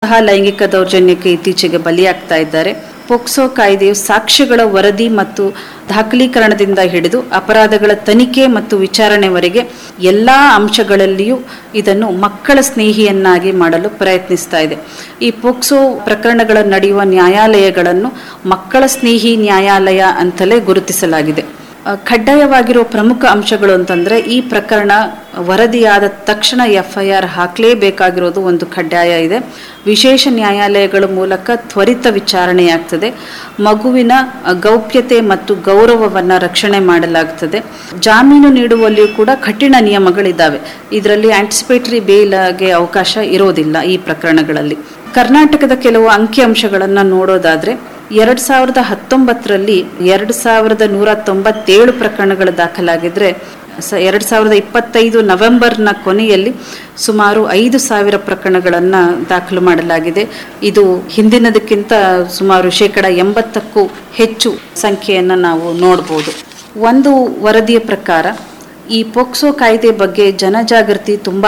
ಸಹ ಲೈಂಗಿಕ ದೌರ್ಜನ್ಯಕ್ಕೆ ಇತ್ತೀಚೆಗೆ ಬಲಿಯಾಗ್ತಾ ಇದ್ದಾರೆ ಪೋಕ್ಸೋ ಕಾಯ್ದೆಯು ಸಾಕ್ಷ್ಯಗಳ ವರದಿ ಮತ್ತು ದಾಖಲೀಕರಣದಿಂದ ಹಿಡಿದು ಅಪರಾಧಗಳ ತನಿಖೆ ಮತ್ತು ವಿಚಾರಣೆವರೆಗೆ ಎಲ್ಲ ಅಂಶಗಳಲ್ಲಿಯೂ ಇದನ್ನು ಮಕ್ಕಳ ಸ್ನೇಹಿಯನ್ನಾಗಿ ಮಾಡಲು ಪ್ರಯತ್ನಿಸ್ತಾ ಇದೆ ಈ ಪೋಕ್ಸೋ ಪ್ರಕರಣಗಳ ನಡೆಯುವ ನ್ಯಾಯಾಲಯಗಳನ್ನು ಮಕ್ಕಳ ಸ್ನೇಹಿ ನ್ಯಾಯಾಲಯ ಅಂತಲೇ ಗುರುತಿಸಲಾಗಿದೆ ಅ, ಕಡ್ಡಾಯವಾಗಿರೋ ಪ್ರಮುಖ ಅಂಶಗಳು ಅಂತಂದ್ರೆ ಈ ಪ್ರಕರಣ ವರದಿಯಾದ ತಕ್ಷಣ ಎಫ್ಐಆರ್ ಹಾಕಲೇಬೇಕಾಗಿರೋದು ಒಂದು ಕಡ್ಡಾಯ ಇದೆ ವಿಶೇಷ ನ್ಯಾಯಾಲಯಗಳ ಮೂಲಕ ತ್ವರಿತ ವಿಚಾರಣೆಯಾಗ್ತದೆ ಮಗುವಿನ ಅ, ಗೌಪ್ಯತೆ ಮತ್ತು ಗೌರವವನ್ನು ರಕ್ಷಣೆ ಮಾಡಲಾಗ್ತದೆ ಜಾಮೀನು ನೀಡುವಲ್ಲಿಯೂ ಕೂಡ ಕಠಿಣ ನಿಯಮಗಳಿದ್ದಾವೆ ಇದರಲ್ಲಿ ಆಂಟಿಸಿಪೇಟರಿ ಬೇಲ್ಗೆ ಅವಕಾಶ ಇರೋದಿಲ್ಲ ಈ ಪ್ರಕರಣಗಳಲ್ಲಿ ಕರ್ನಾಟಕದ ಕೆಲವು ಅಂಕಿಅಂಶಗಳನ್ನು ನೋಡೋದಾದ್ರೆ ಎರಡ್ ಸಾವಿರದ ಹತ್ತೊಂಬತ್ತರಲ್ಲಿ ಎರಡು ಸಾವಿರದ ನೂರ ತೊಂಬತ್ತೇಳು ಪ್ರಕರಣಗಳು ದಾಖಲಾಗಿದ್ರೆ ಸ ಎರಡ್ ಸಾವಿರದ ಇಪ್ಪತ್ತೈದು ನವೆಂಬರ್ನ ಕೊನೆಯಲ್ಲಿ ಸುಮಾರು ಐದು ಸಾವಿರ ಪ್ರಕರಣಗಳನ್ನು ದಾಖಲು ಮಾಡಲಾಗಿದೆ ಇದು ಹಿಂದಿನದಕ್ಕಿಂತ ಸುಮಾರು ಶೇಕಡ ಎಂಬತ್ತಕ್ಕೂ ಹೆಚ್ಚು ಸಂಖ್ಯೆಯನ್ನು ನಾವು ನೋಡ್ಬೋದು ಒಂದು ವರದಿಯ ಪ್ರಕಾರ ಈ ಪೋಕ್ಸೋ ಕಾಯ್ದೆ ಬಗ್ಗೆ ಜನಜಾಗೃತಿ ತುಂಬ